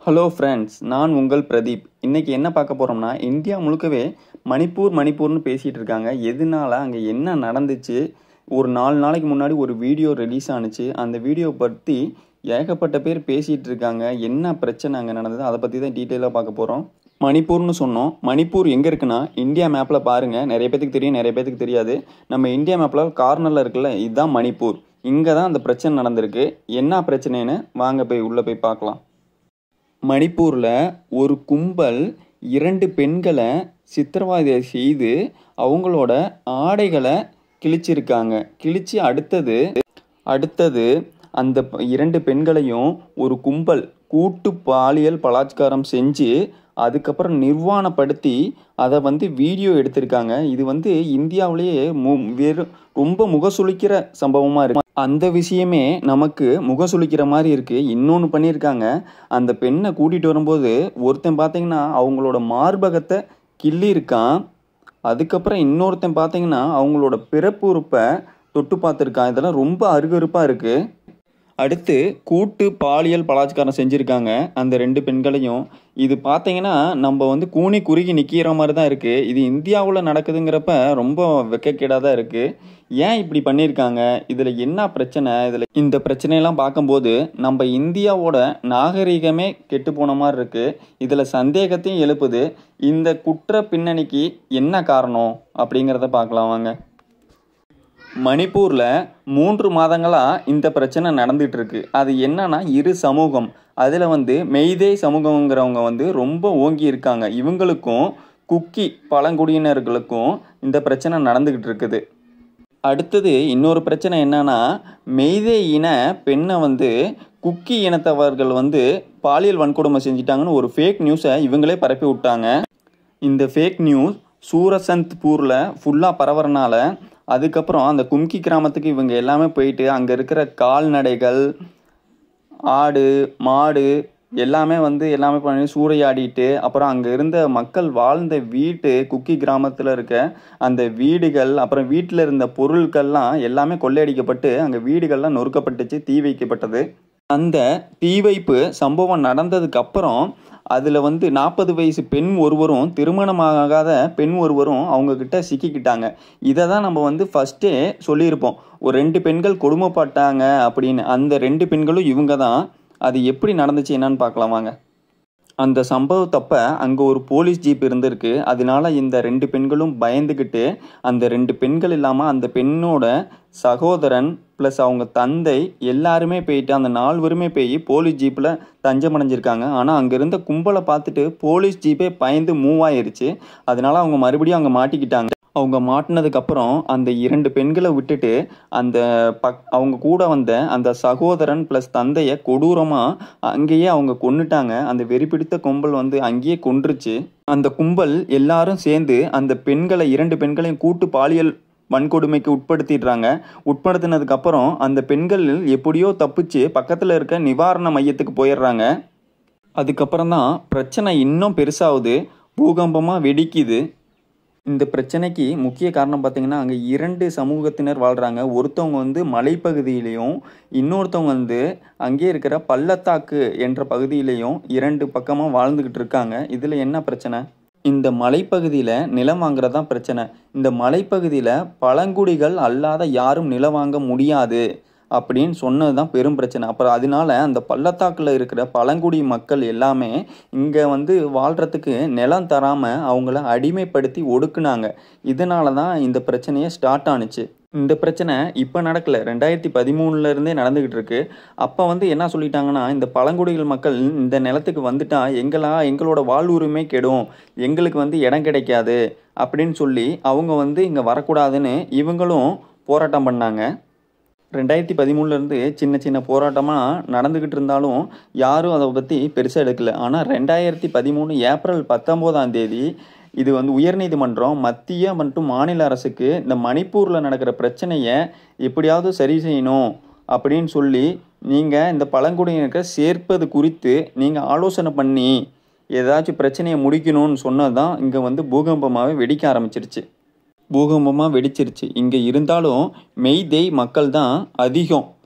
hello friends நான் உங்கள் பிரதீப் இன்னைக்கு என்ன பார்க்க போகிறோம்னா இந்தியா முழுக்கவே மணிப்பூர் மணிப்பூர்னு பேசிகிட்டு இருக்காங்க எதனால அங்கே என்ன நடந்துச்சு ஒரு நாலு நாளைக்கு முன்னாடி ஒரு வீடியோ ரிலீஸ் ஆனுச்சு அந்த வீடியோ பற்றி ஏகப்பட்ட பேர் பேசிகிட்டு இருக்காங்க என்ன பிரச்சனை அங்கே நடந்தது அதை பற்றி தான் டீட்டெயிலாக பார்க்க போகிறோம் மணிப்பூர்னு சொன்னோம் மணிப்பூர் எங்கே இருக்குன்னா இந்தியா மேப்பில் பாருங்கள் நிறைய பேத்துக்கு தெரியும் நிறைய பேத்துக்கு தெரியாது நம்ம இந்தியா மேப்பில் கார்னரில் இருக்குல்ல இதுதான் மணிப்பூர் இங்கே தான் அந்த பிரச்சனை நடந்திருக்கு என்ன பிரச்சனைன்னு வாங்க போய் உள்ளே போய் பார்க்கலாம் மணிப்பூரில் ஒரு கும்பல் இரண்டு பெண்களை சித்திரவதை செய்து அவங்களோட ஆடைகளை கிழிச்சிருக்காங்க கிழிச்சு அடுத்தது அடுத்தது அந்த ப- இரண்டு பெண்களையும் ஒரு கும்பல் கூட்டு பாலியல் பலாத்காரம் செஞ்சு அதுக்கப்புறம் நிர்வாணப்படுத்தி அதை வந்து வீடியோ எடுத்திருக்காங்க இது வந்து இந்தியாவிலேயே மு வெறும் ரொம்ப முகசுளிக்கிற சம்பவமாக இருக்கு அந்த விஷயமே நமக்கு முகசுளிக்கிற மாதிரி இருக்கு இன்னொன்று பண்ணியிருக்காங்க அந்த பெண்ணை கூட்டிகிட்டு வரும்போது ஒருத்தன் பார்த்தீங்கன்னா அவங்களோட மார்பகத்தை கிள்ளி இருக்கான் அதுக்கப்புறம் இன்னொருத்தன் பார்த்தீங்கன்னா அவங்களோட பிறப்பு உறுப்பை தொட்டு பார்த்துருக்கான் இதெல்லாம் ரொம்ப அருகருப்பாக இருக்குது அடுத்து கூட்டு பாலியல் பலாத்காரம் செஞ்சுருக்காங்க அந்த ரெண்டு பெண்களையும் இது பார்த்தீங்கன்னா நம்ம வந்து கூனி குறுகி நிற்கிற மாதிரி தான் இருக்குது இது இந்தியாவில் நடக்குதுங்கிறப்ப ரொம்ப வெக்கக்கேடாக தான் இருக்குது ஏன் இப்படி பண்ணியிருக்காங்க இதில் என்ன பிரச்சனை இதில் இந்த பிரச்சனையெல்லாம் பார்க்கும்போது நம்ம இந்தியாவோட நாகரிகமே கெட்டு போன மாதிரி இருக்குது இதில் சந்தேகத்தையும் எழுப்புது இந்த குற்ற பின்னணிக்கு என்ன காரணம் அப்படிங்கிறத பார்க்கலாம் வாங்க மணிப்பூரில் மூன்று மாதங்களாக இந்த பிரச்சனை நடந்துட்டு இருக்கு அது என்னன்னா இரு சமூகம் அதில் வந்து மெய்தே சமூகங்கிறவங்க வந்து ரொம்ப ஓங்கி இருக்காங்க இவங்களுக்கும் குக்கி பழங்குடியினர்களுக்கும் இந்த பிரச்சனை நடந்துக்கிட்டு இருக்குது அடுத்தது இன்னொரு பிரச்சனை என்னன்னா மெய்தே இன பெண்ணை வந்து குக்கி இனத்தவர்கள் வந்து பாலியல் வன்கொடுமை செஞ்சிட்டாங்கன்னு ஒரு ஃபேக் நியூஸை இவங்களே பரப்பி விட்டாங்க இந்த ஃபேக் நியூஸ் சூரசந்த்பூரில் ஃபுல்லாக பரவறனால அதுக்கப்புறம் அந்த கும்கி கிராமத்துக்கு இவங்க எல்லாமே போயிட்டு அங்கே இருக்கிற கால்நடைகள் ஆடு மாடு எல்லாமே வந்து எல்லாமே பண்ணி சூறையாடிட்டு அப்புறம் அங்கே இருந்த மக்கள் வாழ்ந்த வீட்டு குக்கி கிராமத்தில் இருக்க அந்த வீடுகள் அப்புறம் வீட்டில் இருந்த பொருட்கள்லாம் எல்லாமே கொள்ளையடிக்கப்பட்டு அங்கே வீடுகள்லாம் நொறுக்கப்பட்டுச்சு தீ வைக்கப்பட்டது அந்த தீ வைப்பு சம்பவம் நடந்ததுக்கு அப்புறம் அதில் வந்து நாற்பது வயசு பெண் ஒருவரும் திருமணமாகாத பெண் ஒருவரும் அவங்க கிட்ட சிக்கிக்கிட்டாங்க இதை தான் நம்ம வந்து ஃபஸ்ட்டே சொல்லியிருப்போம் ஒரு ரெண்டு பெண்கள் கொடுமைப்பட்டாங்க அப்படின்னு அந்த ரெண்டு பெண்களும் இவங்க தான் அது எப்படி நடந்துச்சு என்னன்னு பார்க்கலாம் வாங்க அந்த சம்பவத்தப்ப அங்கே ஒரு போலீஸ் ஜீப் இருந்திருக்கு அதனால இந்த ரெண்டு பெண்களும் பயந்துக்கிட்டு அந்த ரெண்டு பெண்கள் இல்லாமல் அந்த பெண்ணோட சகோதரன் ப்ளஸ் அவங்க தந்தை எல்லாருமே போயிட்டு அந்த நால்வருமே போய் போலீஸ் ஜீப்பில் தஞ்சம் அடைஞ்சிருக்காங்க ஆனால் அங்கே இருந்த கும்பலை பார்த்துட்டு போலீஸ் ஜீப்பே பயந்து மூவ் ஆயிருச்சு அதனால அவங்க மறுபடியும் அங்கே மாட்டிக்கிட்டாங்க அவங்க மாட்டினதுக்கு அப்புறம் அந்த இரண்டு பெண்களை விட்டுட்டு அந்த பக் அவங்க கூட வந்த அந்த சகோதரன் ப்ளஸ் தந்தையை கொடூரமாக அங்கேயே அவங்க கொன்னுட்டாங்க அந்த வெறிபிடித்த கும்பல் வந்து அங்கேயே கொன்றுச்சு அந்த கும்பல் எல்லாரும் சேர்ந்து அந்த பெண்களை இரண்டு பெண்களையும் கூட்டு பாலியல் வன்கொடுமைக்கு உட்படுத்திடுறாங்க உட்படுத்தினதுக்கு அப்புறம் அந்த பெண்கள் எப்படியோ தப்பிச்சு பக்கத்தில் இருக்க நிவாரண மையத்துக்கு போயிடுறாங்க அதுக்கப்புறம் தான் பிரச்சனை இன்னும் பெருசாகுது பூகம்பமாக வெடிக்குது இந்த பிரச்சனைக்கு முக்கிய காரணம் பார்த்தீங்கன்னா அங்கே இரண்டு சமூகத்தினர் வாழ்கிறாங்க ஒருத்தவங்க வந்து மலைப்பகுதியிலையும் இன்னொருத்தவங்க வந்து அங்கே இருக்கிற பள்ளத்தாக்கு என்ற பகுதியிலையும் இரண்டு பக்கமாக வாழ்ந்துக்கிட்டு இருக்காங்க இதில் என்ன பிரச்சனை இந்த மலைப்பகுதியில் நிலம் வாங்குறது தான் பிரச்சனை இந்த மலைப்பகுதியில் பழங்குடிகள் அல்லாத யாரும் நிலம் வாங்க முடியாது அப்படின்னு சொன்னது தான் பெரும் பிரச்சனை அப்புறம் அதனால அந்த பள்ளத்தாக்கில் இருக்கிற பழங்குடி மக்கள் எல்லாமே இங்கே வந்து வாழ்கிறதுக்கு நிலம் தராமல் அவங்கள அடிமைப்படுத்தி ஒடுக்குனாங்க இதனால தான் இந்த பிரச்சனையே ஸ்டார்ட் ஆனுச்சு இந்த பிரச்சனை இப்போ நடக்கல ரெண்டாயிரத்தி பதிமூணுல இருந்தே நடந்துகிட்டு இருக்கு அப்போ வந்து என்ன சொல்லிட்டாங்கன்னா இந்த பழங்குடிகள் மக்கள் இந்த நிலத்துக்கு வந்துட்டா எங்களா எங்களோட வாழ்வுரிமை கெடும் எங்களுக்கு வந்து இடம் கிடைக்காது அப்படின்னு சொல்லி அவங்க வந்து இங்கே வரக்கூடாதுன்னு இவங்களும் போராட்டம் பண்ணாங்க ரெண்டாயிரத்தி பதிமூணுலேருந்து சின்ன சின்ன போராட்டமாக நடந்துக்கிட்டு இருந்தாலும் யாரும் அதை பற்றி பெருசாக எடுக்கல ஆனால் ரெண்டாயிரத்தி பதிமூணு ஏப்ரல் பத்தொம்போதாம் தேதி இது வந்து உயர்நீதிமன்றம் மத்திய மற்றும் மாநில அரசுக்கு இந்த மணிப்பூரில் நடக்கிற பிரச்சனையை எப்படியாவது சரி செய்யணும் அப்படின்னு சொல்லி நீங்கள் இந்த பழங்குடியினருக்கு சேர்ப்பது குறித்து நீங்கள் ஆலோசனை பண்ணி ஏதாச்சும் பிரச்சனையை முடிக்கணும்னு சொன்னது தான் இங்கே வந்து பூகம்பமாகவே வெடிக்க ஆரம்பிச்சிருச்சு பூகம்பமாக வெடிச்சிருச்சு இங்கே இருந்தாலும் மெய்தேய் மக்கள் தான் அதிகம்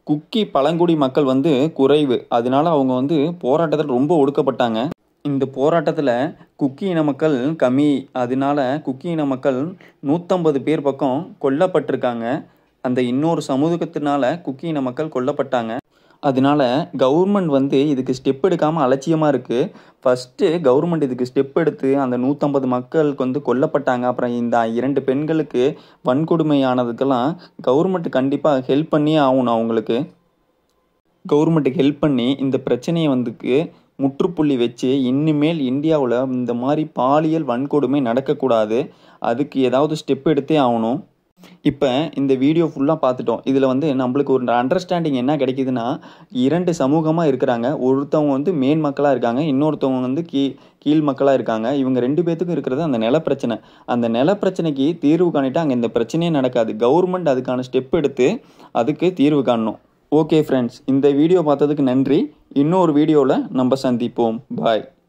குக்கி பழங்குடி மக்கள் வந்து குறைவு அதனால அவங்க வந்து போராட்டத்தில் ரொம்ப ஒடுக்கப்பட்டாங்க இந்த போராட்டத்தில் குக்கி இன மக்கள் கம்மி அதனால குக்கி இன மக்கள் நூற்றம்பது பேர் பக்கம் கொல்லப்பட்டிருக்காங்க அந்த இன்னொரு சமூகத்தினால குக்கி இன மக்கள் கொல்லப்பட்டாங்க அதனால கவர்மெண்ட் வந்து இதுக்கு ஸ்டெப் எடுக்காமல் அலட்சியமாக இருக்குது ஃபஸ்ட்டு கவர்மெண்ட் இதுக்கு ஸ்டெப் எடுத்து அந்த நூற்றம்பது மக்களுக்கு வந்து கொல்லப்பட்டாங்க அப்புறம் இந்த இரண்டு பெண்களுக்கு வன்கொடுமையானதுக்கெல்லாம் கவர்மெண்ட் கண்டிப்பாக ஹெல்ப் பண்ணியே ஆகணும் அவங்களுக்கு கவர்மெண்ட்டுக்கு ஹெல்ப் பண்ணி இந்த பிரச்சனையை வந்துக்கு முற்றுப்புள்ளி வச்சு இனிமேல் இந்தியாவில் இந்த மாதிரி பாலியல் வன்கொடுமை நடக்கக்கூடாது அதுக்கு ஏதாவது ஸ்டெப் எடுத்தே ஆகணும் இப்போ இந்த வீடியோ ஃபுல்லாக பார்த்துட்டோம் இதில் வந்து நம்மளுக்கு ஒரு அண்டர்ஸ்டாண்டிங் என்ன கிடைக்குதுன்னா இரண்டு சமூகமாக இருக்கிறாங்க ஒருத்தவங்க வந்து மேன் மக்களாக இருக்காங்க இன்னொருத்தவங்க வந்து கீ கீழ் மக்களாக இருக்காங்க இவங்க ரெண்டு பேத்துக்கும் இருக்கிறது அந்த நில பிரச்சனை அந்த நில பிரச்சனைக்கு தீர்வு காணிட்டு அங்கே இந்த பிரச்சனையே நடக்காது கவர்மெண்ட் அதுக்கான ஸ்டெப் எடுத்து அதுக்கு தீர்வு காணணும் ஓகே ஃப்ரெண்ட்ஸ் இந்த வீடியோ பார்த்ததுக்கு நன்றி இன்னொரு வீடியோவில் நம்ம சந்திப்போம் பாய்